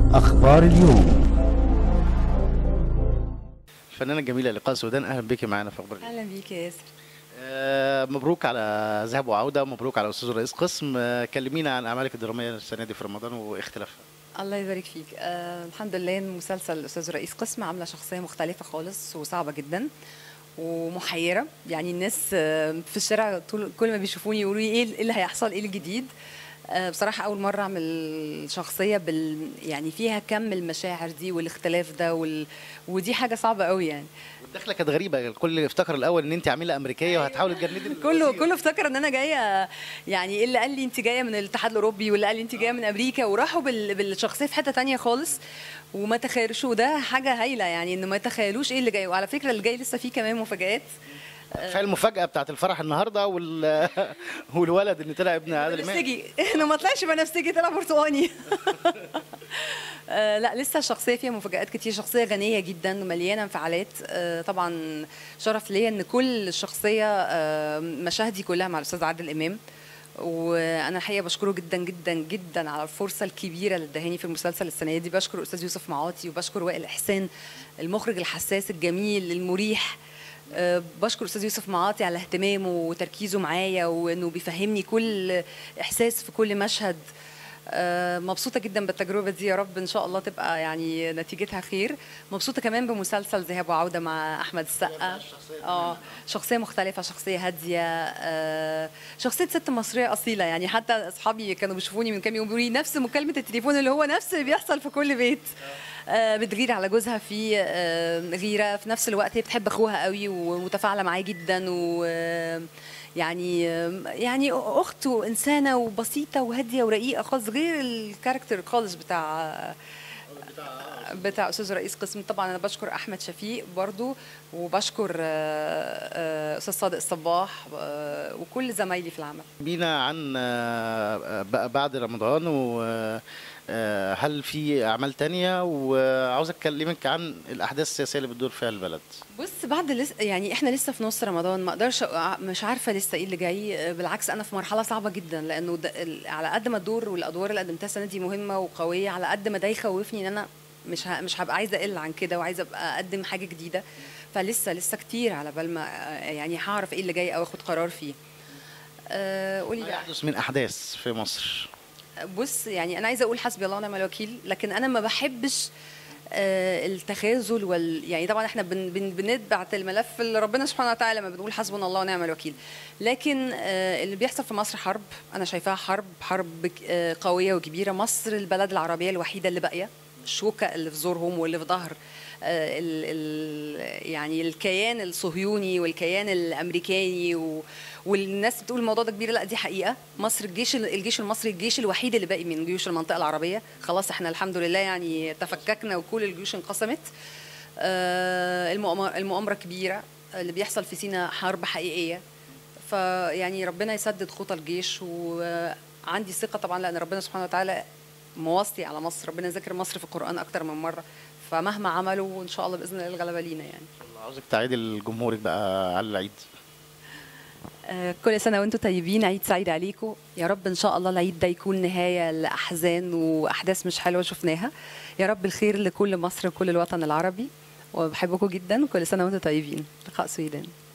أخبار اليوم الفنانه الجميله لقاء سودان اهلا بيكي معانا في اخبار اليوم. اهلا بيك يا ياسر آه مبروك على ذهاب وعوده مبروك على استاذ رئيس قسم آه كلمينا عن اعمالك الدراميه السنه دي في رمضان واختلافها الله يبارك فيك آه الحمد لله مسلسل الاستاذ رئيس قسم عامله شخصيه مختلفه خالص وصعبه جدا ومحيره يعني الناس آه في الشارع طول كل ما بيشوفوني يقولوا لي ايه إيه اللي هيحصل ايه الجديد آه بصراحه اول مره اعمل شخصيه بال يعني فيها كم المشاعر دي والاختلاف ده وال... ودي حاجه صعبه قوي يعني والدخله كانت غريبه الكل افتكر الاول ان انت عامله امريكيه وهتحاولي تجندي كله الوزير. كله افتكر ان انا جايه يعني إيه اللي قال لي انت جايه من الاتحاد الاوروبي واللي قال لي انت جايه من امريكا وراحوا بال- بالشخصيه في حته تانية خالص وما تخيلوش وده حاجه هايله يعني انه ما يتخيلوش ايه اللي جاي وعلى فكره اللي جاي لسه فيه كمان مفاجات كفايه المفاجاه بتاعت الفرح النهارده وال... والولد اللي طلع ابن عادل امام بنفسجي انه ما طلعش بنفسجي طلع برتقاني آه، لا لسه الشخصيه فيها مفاجآت كتير شخصيه غنيه جدا ومليانه انفعالات آه، طبعا شرف ليا ان كل الشخصيه آه، مشاهدي كلها مع الاستاذ عادل امام وانا الحقيقه بشكره جدا جدا جدا على الفرصه الكبيره اللي ادهاني في المسلسل السنه دي بشكر الاستاذ يوسف معاطي وبشكر وائل احسان المخرج الحساس الجميل المريح آه، بشكر الاستاذ يوسف معاطي على اهتمامه وتركيزه معايا وانه بيفهمني كل احساس في كل مشهد آه، مبسوطة جدا بالتجربة دي يا رب إن شاء الله تبقى يعني نتيجتها خير مبسوطة كمان بمسلسل ذهاب وعودة مع أحمد السقا اه شخصية مختلفة شخصية هادية آه، شخصية ست مصرية أصيلة يعني حتى أصحابي كانوا بيشوفوني من كام يوم بيقولوا لي نفس مكالمة التليفون اللي هو نفس اللي بيحصل في كل بيت آه، بتغير على جوزها في آه، غيرة في نفس الوقت هي بتحب أخوها قوي ومتفاعلة معاه جدا و آه، يعني يعني اخت وانسانه وبسيطه وهاديه ورقيقه خالص غير الكاركتر خالص بتاع بتاع استاذ رئيس قسم طبعا انا بشكر احمد شفيق برضو وبشكر آه، آه، استاذ صادق الصباح آه، وكل زمايلي في العمل بينا عن آه، بقى بعد رمضان وهل في اعمال تانية وعاوز اكلمك عن الاحداث السياسيه اللي بتدور فيها البلد بص بعد لسه يعني احنا لسه في نص رمضان ما اقدرش أ- مش عارفه لسه ايه اللي جاي بالعكس انا في مرحله صعبه جدا لانه ده ال- على قد ما الدور والادوار اللي قدمتها السنه دي مهمه وقويه على قد ما ده يخوفني ان انا مش ه- مش هبقى عايزه اقل عن كده وعايزه ابقى اقدم حاجه جديده فلسه لسه كتير على بال ما يعني هعرف ايه اللي جاي او اخد قرار فيه أه قولي ما بقى يحدث من احداث في مصر بص يعني انا عايزه اقول حسبي الله ونعم الوكيل لكن انا ما بحبش آه، التخاذل وال يعني طبعا احنا بن بن بنتبعت الملف لربنا سبحانه وتعالى لما بنقول حسبنا الله ونعم الوكيل لكن آه، اللي بيحصل في مصر حرب انا شايفاها حرب حرب ك- آه، قويه وكبيره مصر البلد العربيه الوحيده اللي باقيه الشوكه اللي في زورهم واللي في ظهر آه، ال ال يعني الكيان الصهيوني والكيان الامريكاني و والناس بتقول الموضوع ده كبير لا دي حقيقه مصر الجيش الجيش المصري الجيش الوحيد اللي باقي من جيوش المنطقه العربيه خلاص احنا الحمد لله يعني تفككنا وكل الجيوش انقسمت آه، المؤامره المؤامره كبيره اللي بيحصل في سينا حرب حقيقيه فيعني ربنا يسدد خطى الجيش وعندي ثقه طبعا لان ربنا سبحانه وتعالى موصي على مصر ربنا ذكر مصر في القران اكتر من مره فمهما عملوا ان شاء الله باذن الله الغلبه لينا يعني عاوزك تعيدي لجمهورك بقى على العيد آه، كل سنة وانتم طيبين عيد سعيد عليكم يا رب ان شاء الله العيد ده يكون نهاية لأحزان وأحداث مش حلوة شفناها يا رب الخير لكل مصر وكل الوطن العربي وبحبكم جدا كل سنة وانتم طيبين لقاء سويدان